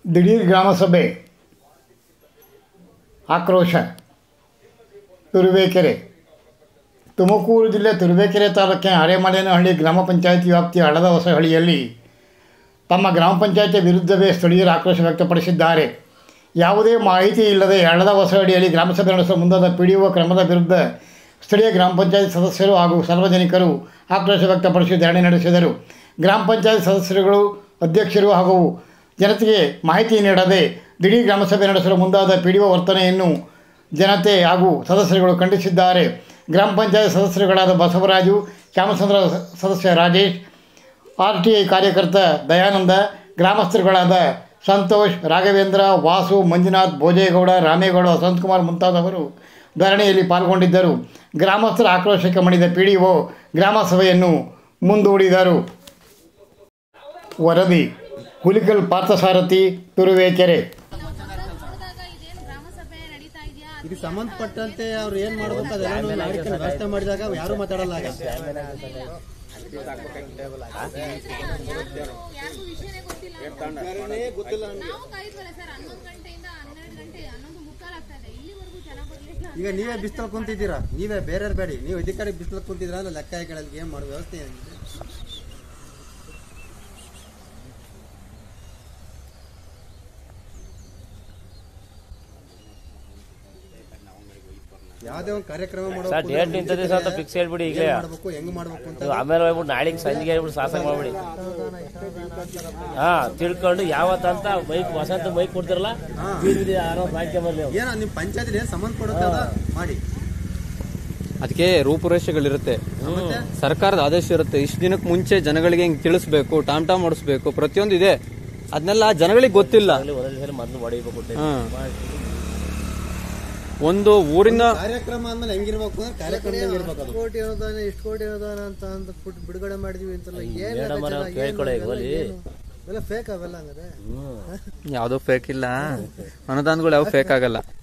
ದಿಢೀರ್ ಗ್ರಾಮಸಭೆ ಆಕ್ರೋಶ ತುರುವೇಕೆರೆ ತುಮಕೂರು ಜಿಲ್ಲೆ ತುರುವೇಕೆರೆ ತಾಲೂಕಿನ ಅರೆಮಲೇನಹಳ್ಳಿ ಗ್ರಾಮ ಪಂಚಾಯಿತಿ ವ್ಯಾಪ್ತಿಯ ಹಳ್ಳದ ಹೊಸಹಳ್ಳಿಯಲ್ಲಿ ತಮ್ಮ ಗ್ರಾಮ ಪಂಚಾಯಿತಿ ವಿರುದ್ಧವೇ ಸ್ಥಳೀಯರು ಆಕ್ರೋಶ ವ್ಯಕ್ತಪಡಿಸಿದ್ದಾರೆ ಯಾವುದೇ ಮಾಹಿತಿ ಇಲ್ಲದೆ ಹಳ್ಳದ ಹೊಸಹಳ್ಳಿಯಲ್ಲಿ ಗ್ರಾಮಸಭೆ ನಡೆಸಲು ಮುಂದಾದ ಪಿ ಡಿ ಒ ಕ್ರಮದ ವಿರುದ್ಧ ಸ್ಥಳೀಯ ಗ್ರಾಮ ಪಂಚಾಯತ್ ಸದಸ್ಯರು ಹಾಗೂ ಸಾರ್ವಜನಿಕರು ಆಕ್ರೋಶ ವ್ಯಕ್ತಪಡಿಸಿ ಧರಣಿ ನಡೆಸಿದರು ಗ್ರಾಮ ಪಂಚಾಯತ್ ಸದಸ್ಯರುಗಳು ಅಧ್ಯಕ್ಷರು ಹಾಗೂ ಜನತೆಗೆ ಮಾಹಿತಿ ನೀಡದೆ ದಿಢೀರ್ ಗ್ರಾಮಸಭೆ ನಡೆಸಲು ಮುಂದಾದ ಪಿ ಡಿ ಒ ವರ್ತನೆಯನ್ನು ಜನತೆ ಹಾಗೂ ಸದಸ್ಯರುಗಳು ಖಂಡಿಸಿದ್ದಾರೆ ಗ್ರಾಮ ಪಂಚಾಯತ್ ಸದಸ್ಯರುಗಳಾದ ಬಸವರಾಜು ಶ್ಯಾಮಚಂದ್ರ ಸದಸ್ಯ ರಾಜೇಶ್ ಆರ್ ಟಿ ಐ ಕಾರ್ಯಕರ್ತ ದಯಾನಂದ ಗ್ರಾಮಸ್ಥರುಗಳಾದ ಸಂತೋಷ್ ರಾಘವೇಂದ್ರ ವಾಸು ಮಂಜುನಾಥ್ ಭೋಜೇಗೌಡ ರಾಮೇಗೌಡ ವಸಂತಕುಮಾರ್ ಮುಂತಾದವರು ಧರಣಿಯಲ್ಲಿ ಪಾಲ್ಗೊಂಡಿದ್ದರು ಗ್ರಾಮಸ್ಥರ ಆಕ್ರೋಶಕ್ಕೆ ಮಣಿದ ಪಿ ಡಿ ಒ ಗ್ರಾಮ ಸಭೆಯನ್ನು ಮುಂದೂಡಿದರು ವರದಿ ಹುಲಿಕಲ್ ಪಾರ್ಥಸಾರಥಿ ತುರುವೇಕೆರೆ ನೋಡಿದಾಗ ಇದೇನು ಗ್ರಾಮ ಸಭೆ ನಡೀತಾ ಇದೆಯಾ ಇದಕ್ಕೆ ಸಂಬಂಧಪಟ್ಟಂತೆ ಅವ್ರು ಏನ್ ಮಾಡ್ಬೇಕು ಅದೆಲ್ಲ ನಾಡಿಕೆ ವ್ಯವಸ್ಥೆ ಮಾಡಿದಾಗ ಯಾರು ಮಾತಾಡಲ್ಲ ಆಗ ಯಾರಿಗೂ ವಿಷಯನೇ ಗೊತ್ತಿಲ್ಲ ನಾವು ಕಾಯ್ದ್ವಲ್ಲ ಸರ್ ಹನ್ನೊಂದು ಗಂಟೆಯಿಂದ ಹನ್ನೆರಡು ಗಂಟೆ ಹನ್ನೊಂದು ಮುಕ್ಕಾಲು ಆಗ್ತಾ ಇದೆ ಇಲ್ಲಿವರೆಗೂ ಜನ ಬರ್ಲಿಲ್ಲ ಈಗ ನೀವೇ ಬಿಸ್ತಲ್ ಕುಂತಿದ್ದೀರಾ ನೀವೇ ಬೇರೆ ಬೇಡಿ ನೀವು ಅಧಿಕಾರಿ ಬಿಸ್ತಲ್ ಕುಂತಿದ್ದೀರಾ ಅಂದ್ರೆ ಲೆಕ್ಕ ಹಾಕೊಳ್ಳಿ ಏನ್ ಮಾಡೋ ವ್ಯವಸ್ಥೆ ಏನಿದೆ ಯಾವ್ದೇ ಒಂದು ಕಾರ್ಯಕ್ರಮ ಸರ್ ಮಾಡಬೇಕು ಡೇಟ್ ನಿಂತ ದಿವಸ ಅಂತ ಫಿಕ್ಸ್ ಹೇಳ್ಬಿಡಿ ಈಗಲೇ ಏನ್ ಮಾಡ್ಬೇಕು ಹೆಂಗ್ ಮಾಡ್ಬೇಕು ಅಂತ ನೀವು ಆಮೇಲೆ ಹೋಗ್ಬಿಟ್ಟು ನಾಳೆಗೆ ಸಂಜೆಗೆ ಹೇಳ್ಬಿಟ್ಟು ಶಾಸನ ಮಾಡ್ಬಿಡಿ ಹಾ ತಿಳ್ಕೊಂಡು ಯಾವತ್ತಂತ ಬೈಕ್ ವಸಂತ ಬೈಕ್ ಕೊಡ್ತಿರಲ್ಲ ಬೀದಿ ಯಾರೋ ಹಾಕ್ಕೊಂಬರ್ಲಿ ಅವ್ರು. ಏನೋ ನಿಮ್ ಪಂಚಾಯತ್ ಏನ್ ಸಂಬಂಧ ಪಡುತ್ತೆ ಅದ ಮಾಡಿ ಅದಕ್ಕೆ ರೂಪುರೇಷೆಗಳಿರುತ್ತೆ ಮತ್ತೆ ಸರ್ಕಾರದ ಆದೇಶ ಇರುತ್ತೆ ಇಷ್ಟು ದಿನಕ್ಕೆ ಮುಂಚೆ ಜನಗಳಿಗೆ ಹಿಂಗ್ ತಿಳಿಸ್ಬೇಕು ಟಾಮ್ ಟಾಮ್ ಓಡಿಸ್ಬೇಕು ಪ್ರತಿಯೊಂದು ಇದೆ ಅದನ್ನೆಲ್ಲ ಜನಗಳಿಗೆ ಗೊತ್ತಿಲ್ಲ ಅಲ್ಲಿ ಒಂದೊಂದು ಸಲ ಮೊದಲು ಹೊಡಿಬೇಕು ಹಾ. ಒಂದು ಊರಿನ ಕಾರ್ಯಕ್ರಮ ಅಂದ್ಮೇಲೆ ಹೆಂಗಿರ್ಬೇಕು ಅಂದ್ರೆ ಕಾರ್ಯಕ್ರಮ ಇರ್ಬೇಕು ಅದು ಕೋಟಿ ಅನುದಾನ ಇಷ್ಟು ಕೋಟಿ ಅನುದಾನ ಅಂತ ಅಂತ ಬಿಟ್ಟು ಬಿಡುಗಡೆ ಮಾಡಿದೀವಿ ಅಂತಲ್ಲ ಏನ್ ಮೇಡಮ್ ಅವ್ರು ಕೇಳ್ಕೊಳ್ಳಿ ಹೋಲಿ ಎಲ್ಲ ಫೇಕ್ ಅವೆಲ್ಲ ಹಂಗಾರೆ ಯಾವ್ದೋ ಫೇಕ್ ಇಲ್ಲ ಅನುದಾನಗಳು ಯಾವ ಫೇಕ್ ಆಗಲ್ಲ